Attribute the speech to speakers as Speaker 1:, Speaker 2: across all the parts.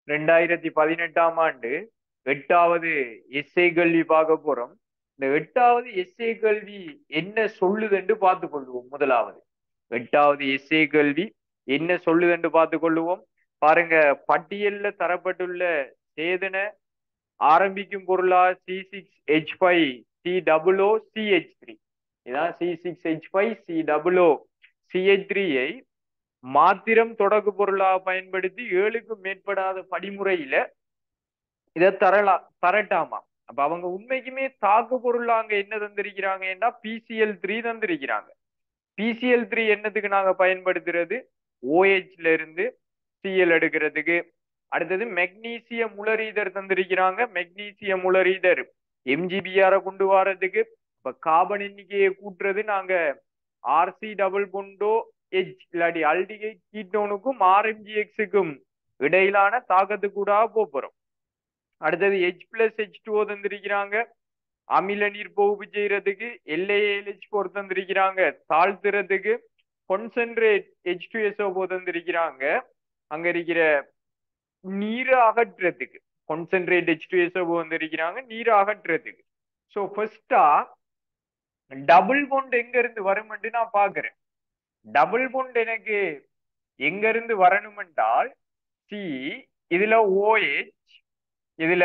Speaker 1: ரெண்டாயிரத்தி பதினெட்டாம் ஆண்டு எட்டாவது எஸ்ஏ கல்வி பார்க்க போறோம் இந்த எட்டாவது எஸ்ஏ கல்வி என்ன சொல்லுதுன்னு பார்த்து கொள்வோம் முதலாவது எட்டாவது எஸ்ஏ கல்வி என்ன சொல்லுதுன்னு பார்த்து கொள்ளுவோம் பாருங்க பட்டியல்ல தரப்பட்டுள்ள சேதன ஆரம்பிக்கும் பொருளா C six H five C double O C H three இதான் C six H five C double O C H த்ரீயை மாத்திரம் தொடக்கு பொருளாக பயன்படுத்தி ஏழுக்கும் மேற்படாத படிமுறையில இதை தரலா தரட்டாமா அப்ப அவங்க உண்மைக்குமே தாக்கு பொருளா அங்க என்ன தந்திருக்கிறாங்கன்னா பிசிஎல் த்ரீ தந்திருக்கிறாங்க பிசிஎல் த்ரீ என்னத்துக்கு நாங்க பயன்படுத்துறது ஓஹெச்ல இருந்து சிஎல் எடுக்கிறதுக்கு அடுத்தது மெக்னீசியம் உலரீதர் தந்திருக்கிறாங்க மெக்னீசியம் உலரீதர் எம்ஜிபிஆர கொண்டு வரதுக்கு இப்ப கார்பன் எண்ணிக்கையை கூட்டுறது நாங்க ஆர்சி டபுள் பொண்டோ எச் இல்லாட்டி அல்டிகை கீட்டோனுக்கும் ஆர்எம்ஜிஎக்ஸுக்கும் இடையிலான தாக்கத்து கூட போறோம் அடுத்தது ஹெச் பிளஸ் ஹெச் டூ தந்திருக்கிறாங்க அமில நீர் போகு செய்யறதுக்கு எல்ஏஎல்ஹெச் போர் தந்திருக்கிறாங்க தாழ்த்துறதுக்கு கொன்சென்ட்ரேட் ஹெச் டூ எஸ்ஓ தந்திருக்கிறாங்க அங்க இருக்கிற நீரை அகற்றுறதுக்கு கொன்சென்ட்ரேட் ஹெச் டூ எஸ்ஓ வந்திருக்கிறாங்க நீரை அகற்றுறதுக்கு ஸோ ஃபர்ஸ்டா டபுள் பொண்ட் எங்க இருந்து வரும்னு நான் பாக்குறேன் டபுள் பொண்ட் எனக்கு எங்க இருந்து வரணும் என்றால் சி இதுல ஓஹெச் இதுல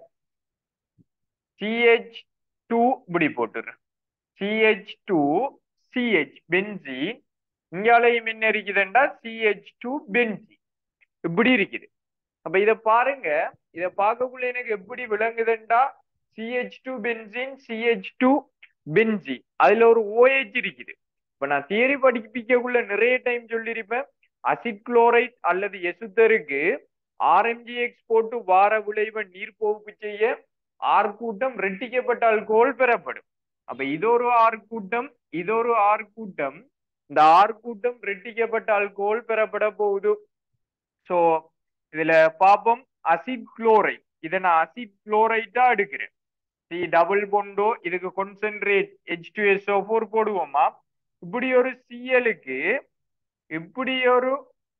Speaker 1: சிஹெச் டூ இப்படி போட்டுரு சிஹெச் டூ சிஹெச் பென்சின் இங்காலையும் என்ன இருக்குதுண்டா சிஹெச் டூ பென்சி இப்படி இருக்குது அப்ப இத பாருங்க இத பார்க்கக்குள்ள எனக்கு எப்படி விளங்குதுண்டா C H two benzene C H two benzene அதுல ஒரு ஓஹெச் இருக்குது இப்ப நான் தியரி படிப்பிக்கக்குள்ள நிறைய டைம் சொல்லியிருப்பேன் அசிட் குளோரைட் அல்லது எசுத்தருக்கு ஆர்எம்ஜிஎக்ஸ் போட்டு வார விளைவை நீர் போக்கு செய்ய ஆர் கூட்டம் ரெட்டிக்கப்பட்ட அல்கோல் பெறப்படும் அப்ப இதொரு ஆர் கூட்டம் இதொரு ஆர் கூட்டம் இந்த ஆர் கூட்டம் ரெட்டிக்கப்பட்ட அல்கோல் பெறப்பட போகுது சோ இதுல பாப்போம் அசிட் குளோரைட் இதை நான் அசிட் குளோரைட்டா எடுக்கிறேன் சி டபுள் பொண்டோ இதுக்கு concentrate H two S O four போடுவோமா இப்படி ஒரு சிஎலுக்கு இப்படி ஒரு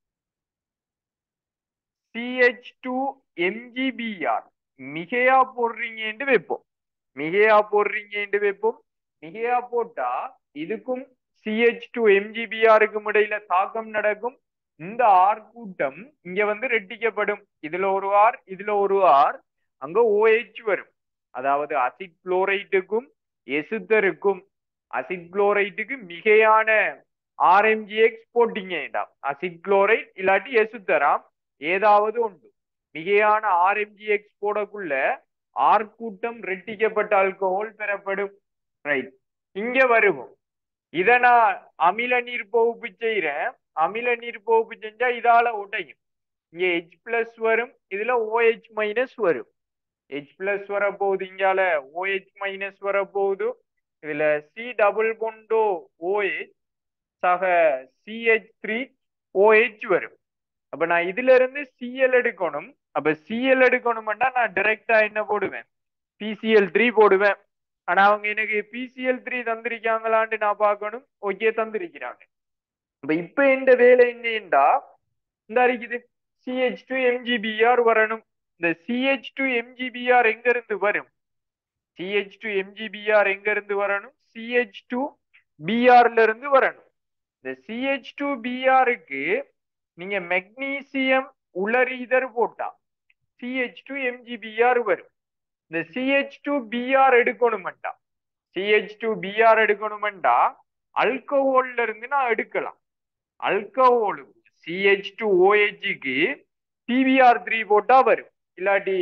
Speaker 1: சிஹெச் டூ எம்ஜிபிஆர் மிகையா போடுறீங்கன்னு வைப்போம் மிகையா போடுறீங்கன்னு வைப்போம் மிகையா போட்டா இதுக்கும் சிஹெச் டூ எம்ஜிபிஆருக்கும் இடையில தாக்கம் நடக்கும் இந்த ஆர் கூட்டம் இங்க வந்து ரெட்டிக்கப்படும் இதுல ஒரு ஆர் இதுல ஒரு ஆர் அங்க ஓஹெச் வரும் அதாவது அசிட் குளோரைட்டுக்கும் எசுத்தருக்கும் அசிட் குளோரைட்டுக்கு மிகையான ஆர்எம்ஜிஎக்ஸ் போட்டீங்கடா அசிட் குளோரைட் இல்லாட்டி எசுத்தராம் ஏதாவது உண்டு மிகையான ஆர்எம்ஜிஎக்ஸ் போடக்குள்ள ஆர் கூட்டம் ரெட்டிக்கப்பட்ட ஆல்கோஹோல் பெறப்படும் ரைட் இங்க வருவோம் இத நான் அமில நீர் போகுப்பு செய்யறேன் அமில நீர் போகுப்பு செஞ்சா இதால உடையும் இங்க ஹெச் பிளஸ் வரும் இதுல ஓஹெச் மைனஸ் வரும் ஹெச் பிளஸ் வர போகுது இங்கால ஓஹெச் மைனஸ் வர போகுது இதுல சி டபுள் பொண்டோ ஓஹெச் சக சிஹெச் த்ரீ ஓஹெச் வரும் அப்ப நான் இதுல இருந்து சிஎல் எடுக்கணும் அப்ப சிஎல் எடுக்கணும்னா நான் டைரக்டா என்ன போடுவேன் பிசிஎல் த்ரீ போடுவேன் ஆனா அவங்க எனக்கு பிசிஎல் த்ரீ தந்திருக்காங்களான்னு நான் பார்க்கணும் ஓகே தந்திருக்கிறாங்க அப்ப இப்ப இந்த வேலை என்னண்டா இந்த அறிக்குது சிஹெச் டூ எம்ஜிபிஆர் வரணும் இந்த சிஹெச் டூ எம்ஜிபிஆர் எங்க இருந்து வரும் சிஹெச் டூ எம்ஜிபிஆர் எங்க இருந்து வரணும் சிஹெச் டூ பிஆர்ல இருந்து வரணும் இந்த சிஹெச் டூ பிஆருக்கு நீங்க மெக்னீசியம் உலரீதர் போட்டா சிஹெச் டூ எம்ஜிபிஆர் வரும் இந்த சிஹெச் டூ பிஆர் எடுக்கணுமெண்டா சிஹெச் டூ பிஆர் எடுக்கணுமெண்டா அல்கஹோல்ல இருந்து நான் எடுக்கலாம் அல்கஹோலுக்கு சிஹெச் டூ ஓஹெச்சுக்கு பிவிஆர் த்ரீ போட்டா வரும் இல்லாட்டி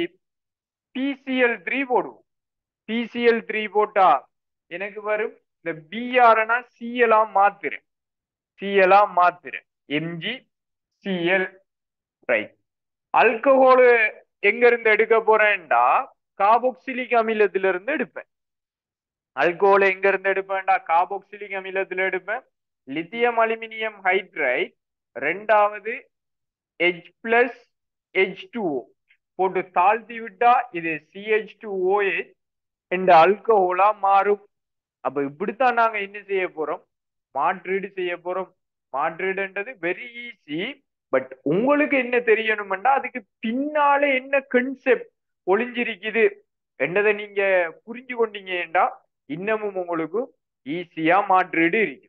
Speaker 1: பிசிஎல் த்ரீ போடுவோம் பிசிஎல் த்ரீ போட்டா எனக்கு வரும் இந்த பிஆர்னா சிஎலா மாத்துறேன் சிஎலா மாத்துறேன் எம்ஜி சிஎல் ரைட் அல்கஹோல் எங்க இருந்து எடுக்க போறேன்டா காபோக்சிலிக் அமிலத்துல இருந்து எடுப்பேன் அல்கோஹோல் எங்க இருந்து எடுப்பேன்டா காபோக்சிலிக் அமிலத்துல எடுப்பேன் லித்தியம் அலுமினியம் ஹைட்ரைட் ரெண்டாவது ஹெச் பிளஸ் ஹெச் டூ போட்டு தாழ்த்தி விட்டா இது சிஹெச் டூ ஓஹெச் இந்த அல்கஹோலா மாறும் அப்ப இப்படித்தான் நாங்க என்ன செய்ய போறோம் மாற்றீடு செய்ய போறோம் மாற்றீடுன்றது வெரி ஈஸி பட் உங்களுக்கு என்ன தெரியணும்னா அதுக்கு பின்னால என்ன கன்செப்ட் ஒளிஞ்சிருக்குது என்னதை நீங்க புரிஞ்சு கொண்டீங்கன்னா இன்னமும் உங்களுக்கு ஈஸியா மாற்றீடு இருக்கு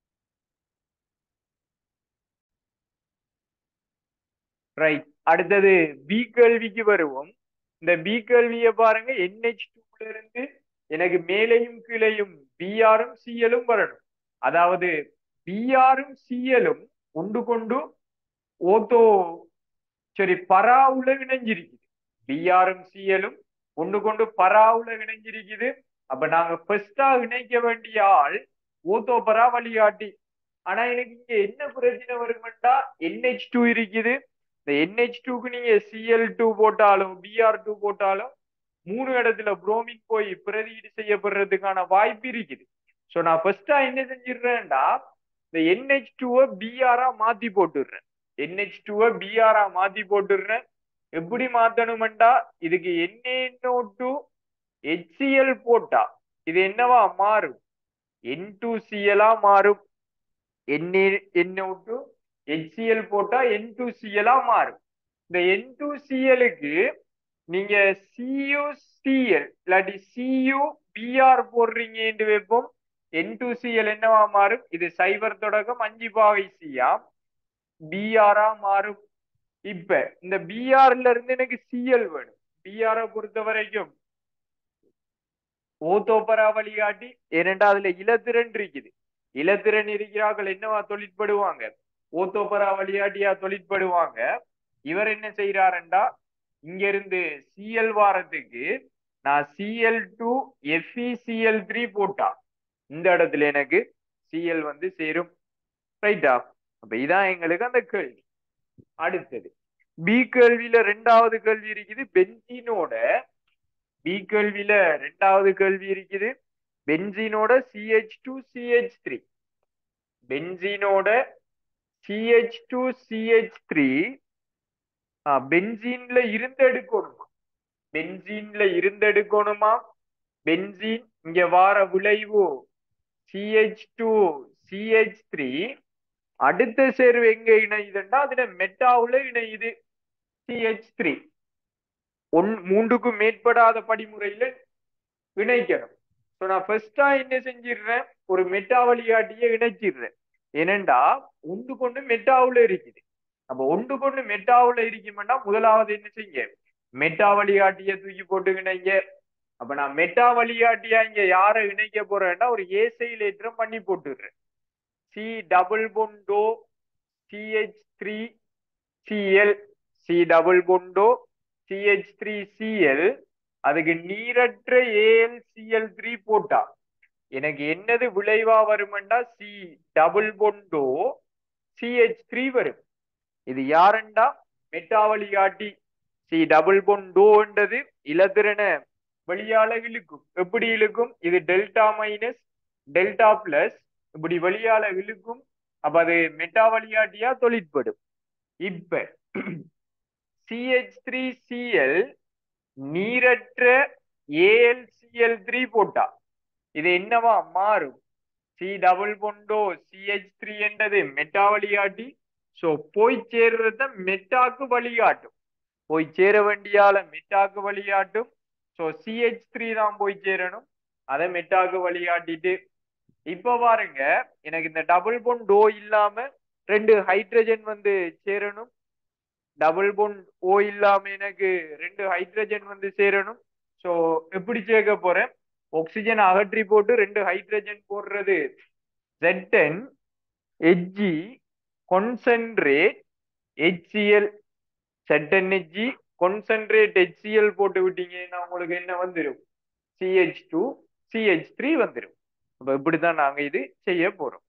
Speaker 1: ரைட் அடுத்தது பி கேள்விக்கு வருவோம் இந்த பி கேள்வியை பாருங்க என்ஹெச் டூல இருந்து எனக்கு மேலையும் கீழையும் பிஆரும் சிஎலும் வரணும் அதாவது பிஆரும் சிஎலும் ஒன்று கொண்டு ஓத்தோ சரி பராவுல இணைஞ்சிருக்குது பிஆரும் சிஎலும் ஒன்று கொண்டு பராவுல இணைஞ்சிருக்குது அப்ப நாங்க ஃபர்ஸ்டா இணைக்க வேண்டிய ஆள் ஓத்தோ பரா வழிகாட்டி ஆனா எனக்கு இங்க என்ன பிரச்சனை வருமெண்டா என்ஹெச் டூ இருக்குது இந்த என்ஹெச் டூக்கு நீங்க சிஎல் டூ போட்டாலும் பிஆர் டூ போட்டாலும் மூணு இடத்துல புரோமின் போய் பிரதியீடு செய்யப்படுறதுக்கான வாய்ப்பு இருக்குது ஸோ நான் ஃபர்ஸ்டா என்ன செஞ்சிடுறேன்டா இந்த என்ஹெச் டூவை பிஆரா மாத்தி போட்டுடுறேன் என்ஹெச் டூவை பிஆரா மாத்தி போட்டுடுறேன் எப்படி மாத்தணுமெண்டா இதுக்கு என்ஏ டூ ஹெச்சிஎல் போட்டா இது என்னவா மாறும் என் டூ சிஎலா மாறும் என்ஏ என்ஓ டூ ஹெச்சிஎல் போட்டா என் டூ சிஎலா மாறும் இந்த என் டூ சிஎலுக்கு நீங்க சியு சிஎல் இல்லாட்டி சியு பிஆர் போடுறீங்கன்னு வைப்போம் என் டூ சிஎல் என்னவா மாறும் இது சைபர் தொடக்கம் அஞ்சு பாகை சியா பிஆரா மாறும் இப்ப இந்த பிஆர்ல இருந்து எனக்கு சிஎல் வேணும் பிஆரை பொறுத்த வரைக்கும் ஓத்தோப்பரா வழிகாட்டி ஏனென்றா அதுல இலத்திரன் இருக்குது இலத்திரன் இருக்கிறார்கள் என்னவா தொழிற்படுவாங்க ஓத்தோப்பரா வழிகாட்டியா தொழிற்படுவாங்க இவர் என்ன செய்யறாருண்டா இங்க இருந்து சிஎல் வாரத்துக்கு நான் சிஎல் டூ எஃப்இசிஎல் த்ரீ போட்டா இந்த இடத்துல எனக்கு சிஎல் வந்து சேரும் ரைட்டா அப்ப இதான் எங்களுக்கு அந்த கேள்வி அடுத்தது பி கேள்வியில ரெண்டாவது கேள்வி இருக்குது பென்ஜீனோட பி கேள்வியில ரெண்டாவது கேள்வி இருக்குது பென்ஜீனோட சிஹெச் டூ சிஹெச் த்ரீ பென்ஜீனோட சிஹெச் டூ சிஹெச் த்ரீ பென்ஜீன்ல இருந்து எடுக்கணுமா பென்ஜீன்ல இருந்து எடுக்கணுமா பென்ஜீன் இங்க வார விளைவு சிஹெச் டூ சிஹெச் த்ரீ அடுத்த சேர்வு எங்க இணையுதுன்னா அதுல மெட்டாவுல இணையுது சிஹெச் த்ரீ ஒன் மூன்றுக்கும் மேற்படாத படிமுறையில இணைக்கணும் ஸோ நான் ஃபர்ஸ்டா என்ன செஞ்சிடுறேன் ஒரு மெட்டா வழிகாட்டிய இணைச்சிடுறேன் ஏனெண்டா ஒன்று கொண்டு மெட்டாவுல இருக்குது அப்ப ஒன்று கொண்டு மெட்டாவுல இருக்குமெண்டா முதலாவது என்ன செய்ய மெட்டா வழிகாட்டிய தூக்கி போட்டு இணைங்க அப்ப நான் மெட்டா வழிகாட்டியா இங்க யாரை இணைக்க போறேன்னா ஒரு ஏசையில் ஏற்றம் பண்ணி போட்டுடுறேன் சி டபுள் பொண்டோ C H three C L C double பொண்டோ சிஹெச் த்ரீ சிஎல் அதுக்கு நீரற்ற ஏஎல் சிஎல் த்ரீ போட்டா எனக்கு என்னது விளைவா வருமெண்டா சி டபுள் பொண்டோ சிஹெச் த்ரீ வரும் இது யாருண்டா மெட்டாவளி காட்டி சி டபுள் பொண்டோன்றது இலத்திரன வெளியால இழுக்கும் எப்படி இழுக்கும் இது டெல்டா மைனஸ் டெல்டா பிளஸ் இப்படி வெளியால இழுக்கும் அப்ப அது மெட்டா வழியாட்டியா தொழிற்படும் இப்ப சிஹெச் த்ரீ சிஎல் நீரற்ற ஏஎல்சிஎல் த்ரீ போட்டா இது என்னவா மாறும் சி டபுள் பொண்டோ சிஹெச் த்ரீ என்றது மெட்டா வழிகாட்டி ஸோ போய் சேர்றத மெட்டாக்கு வழிகாட்டும் போய் சேர வேண்டியால மெட்டாக்கு வழிகாட்டும் ஸோ சிஹெச் த்ரீ தான் போய் சேரணும் அதை மெட்டாக்கு வழிகாட்டிட்டு இப்ப பாருங்க எனக்கு இந்த டபுள் பொன் டோ இல்லாம ரெண்டு ஹைட்ரஜன் வந்து சேரணும் டபுள் பொன் ஓ இல்லாம எனக்கு ரெண்டு ஹைட்ரஜன் வந்து சேரணும் ஸோ எப்படி சேர்க்க போறேன் ஆக்சிஜன் அகற்றி போட்டு ரெண்டு ஹைட்ரஜன் போடுறது ஜெட்டன் ஹெச்ஜி கொன்சென்ட்ரேட் ஹெச்சிஎல் செட்டன் ஹெச்ஜி கொன்சென்ட்ரேட் ஹெச்சிஎல் போட்டு விட்டீங்கன்னா உங்களுக்கு என்ன வந்துடும் சிஹெச் டூ சிஹெச் த்ரீ வந்துடும் அப்ப இப்படிதான் நாங்க இது செய்ய போறோம்